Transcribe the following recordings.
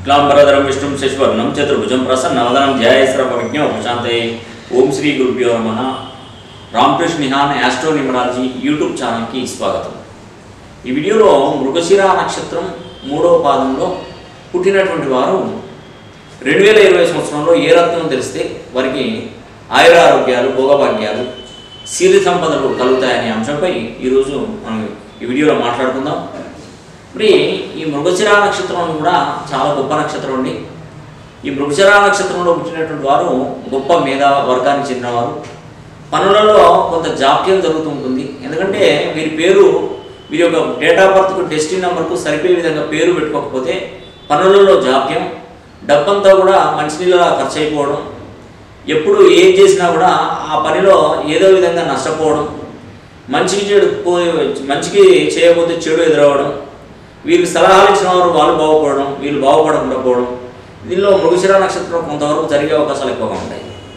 క్లాంబరధరం విష్ణుం శశివర్ణం చతుర్భుజం ప్రసన్నవదనం ధ్యాయేశ్వర విజ్ఞ ఉపశాంతే ఓం శ్రీ గురుభ్యో నమ Ramakrishna Nihan astro numerology YouTube ఛానల్కి స్వాగతం ఈ వీడియోలో మృగశిర నక్షత్రం మూడవ పాదంలో పుట్టినటువంటి వారు రెండు వేల ఇరవై సంవత్సరంలో ఏ రత్నం తెలిస్తే వారికి ఆయురారోగ్యాలు భోగభాగ్యాలు సిరి సంపదలు కలుగుతాయనే అంశంపై ఈరోజు మనం ఈ వీడియోలో మాట్లాడుకుందాం మరి ఈ మృగశిర నక్షత్రం కూడా చాలా గొప్ప నక్షత్రం అండి ఈ మృగశిర నక్షత్రంలో పుట్టినటువంటి వారు గొప్ప మేధా వర్గానికి చెందినవారు పనులలో కొంత జాప్యం జరుగుతూ ఉంటుంది ఎందుకంటే వీరి పేరు వీరి యొక్క డేట్ ఆఫ్ బర్త్కు డెస్టినీ నెంబర్కు సరిపోయే విధంగా పేరు పెట్టుకోకపోతే పనులలో జాప్యం డబ్బంతా కూడా మంచినీళ్ళ ఖర్చు అయిపోవడం ఎప్పుడు ఏం చేసినా కూడా ఆ పనిలో ఏదో విధంగా నష్టపోవడం మంచికి చెడు పోయి మంచికి చేయకపోతే చెడు ఎదురవ్వడం వీరికి సలహాలు ఇచ్చిన వారు వాళ్ళు బాగుపడడం వీళ్ళు బాగుపడకుండా పోవడం దీనిలో మృగశిర నక్షత్రం కొంతవరకు జరిగే అవకాశాలు ఎక్కువగా ఉంటాయి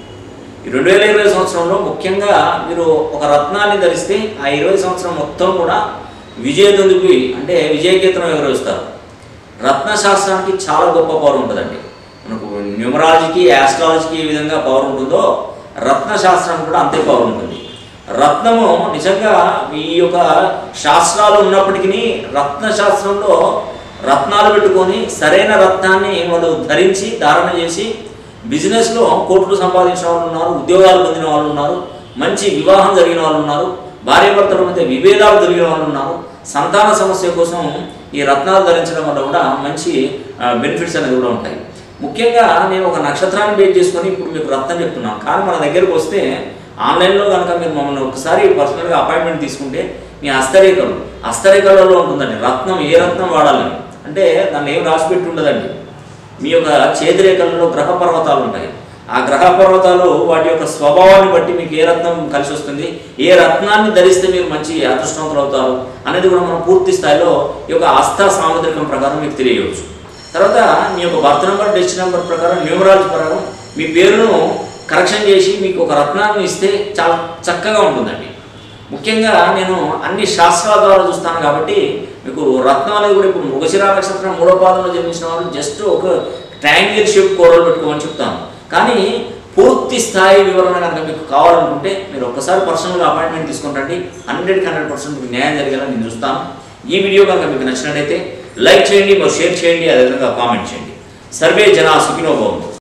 ఈ రెండు వేల ఇరవై సంవత్సరంలో ముఖ్యంగా మీరు ఒక రత్నాన్ని ధరిస్తే ఆ ఇరవై సంవత్సరం మొత్తం కూడా విజయదుందుకి అంటే విజయకేతనం ఎగరవేస్తారు రత్న శాస్త్రానికి చాలా గొప్ప పవర్ ఉంటుందండి మనకు న్యూమరాలజీకి యాస్ట్రాలజీకి ఏ విధంగా పవర్ ఉంటుందో రత్న శాస్త్రం కూడా అంతే పవర్ ఉంటుంది రత్నము నిజంగా ఈ యొక్క శాస్త్రాలు ఉన్నప్పటికీ రత్న శాస్త్రంలో రత్నాలు పెట్టుకొని సరైన రత్నాన్ని వాళ్ళు ధరించి ధారణ చేసి బిజినెస్లో కోట్లు సంపాదించిన వాళ్ళు ఉన్నారు ఉద్యోగాలు పొందిన వాళ్ళు ఉన్నారు మంచి వివాహం జరిగిన వాళ్ళు ఉన్నారు భార్యాభర్తల మధ్య విభేదాలు జరిగిన వాళ్ళు ఉన్నారు సంతాన సమస్య కోసం ఈ రత్నాలు ధరించడం వల్ల కూడా మంచి బెనిఫిట్స్ అనేది కూడా ఉంటాయి ముఖ్యంగా నేను ఒక నక్షత్రాన్ని బేస్ చేసుకొని ఇప్పుడు మీకు రత్నం చెప్తున్నాను కానీ మన దగ్గరకు వస్తే ఆన్లైన్లో కనుక మీరు మమ్మల్ని ఒకసారి పర్సనల్గా అపాయింట్మెంట్ తీసుకుంటే మీ హస్తరేఖలు హస్తరేఖలలో ఉంటుందండి రత్నం ఏ రత్నం వాడాలని అంటే దాన్ని ఏం రాసి పెట్టి ఉండదండి మీ యొక్క చేతి రేఖలలో గ్రహ పర్వతాలు ఉంటాయి ఆ గ్రహ పర్వతాలు వాటి యొక్క స్వభావాన్ని బట్టి మీకు ఏ రత్నం కలిసి వస్తుంది ఏ రత్నాన్ని ధరిస్తే మీరు మంచి అదృష్టవంతులు అవుతారు అనేది కూడా మనం పూర్తి స్థాయిలో ఈ యొక్క హస్త సాముద్రికం ప్రకారం మీకు తెలియవచ్చు తర్వాత మీ యొక్క బర్త్ నెంబర్ డెస్ట్ నెంబర్ ప్రకారం న్యూమరాలజీ ప్రకారం మీ పేరును కరెక్షన్ చేసి మీకు ఒక రత్నాన్ని ఇస్తే చాలా చక్కగా ఉంటుందండి ముఖ్యంగా నేను అన్ని శాస్త్రాల ద్వారా చూస్తాను కాబట్టి మీకు రత్నం అనేది కూడా ఇప్పుడు మృగశిర నక్షత్రం మూడో పాదంలో జన్మించిన వాళ్ళు జస్ట్ ఒక ట్రయాంగిల్ షేప్ కూరలు పెట్టుకోమని చెప్తాను కానీ పూర్తి స్థాయి వివరణ కనుక మీకు కావాలనుకుంటే మీరు ఒక్కసారి పర్సనల్గా అపాయింట్మెంట్ తీసుకుంటండి హండ్రెడ్కి హండ్రెడ్ పర్సెంట్ మీకు న్యాయం జరిగేలా నేను చూస్తాను ఈ వీడియో కనుక మీకు నచ్చినట్టయితే లైక్ చేయండి మరి షేర్ చేయండి అదేవిధంగా కామెంట్ చేయండి సర్వే జనా సుఖినో భవంతు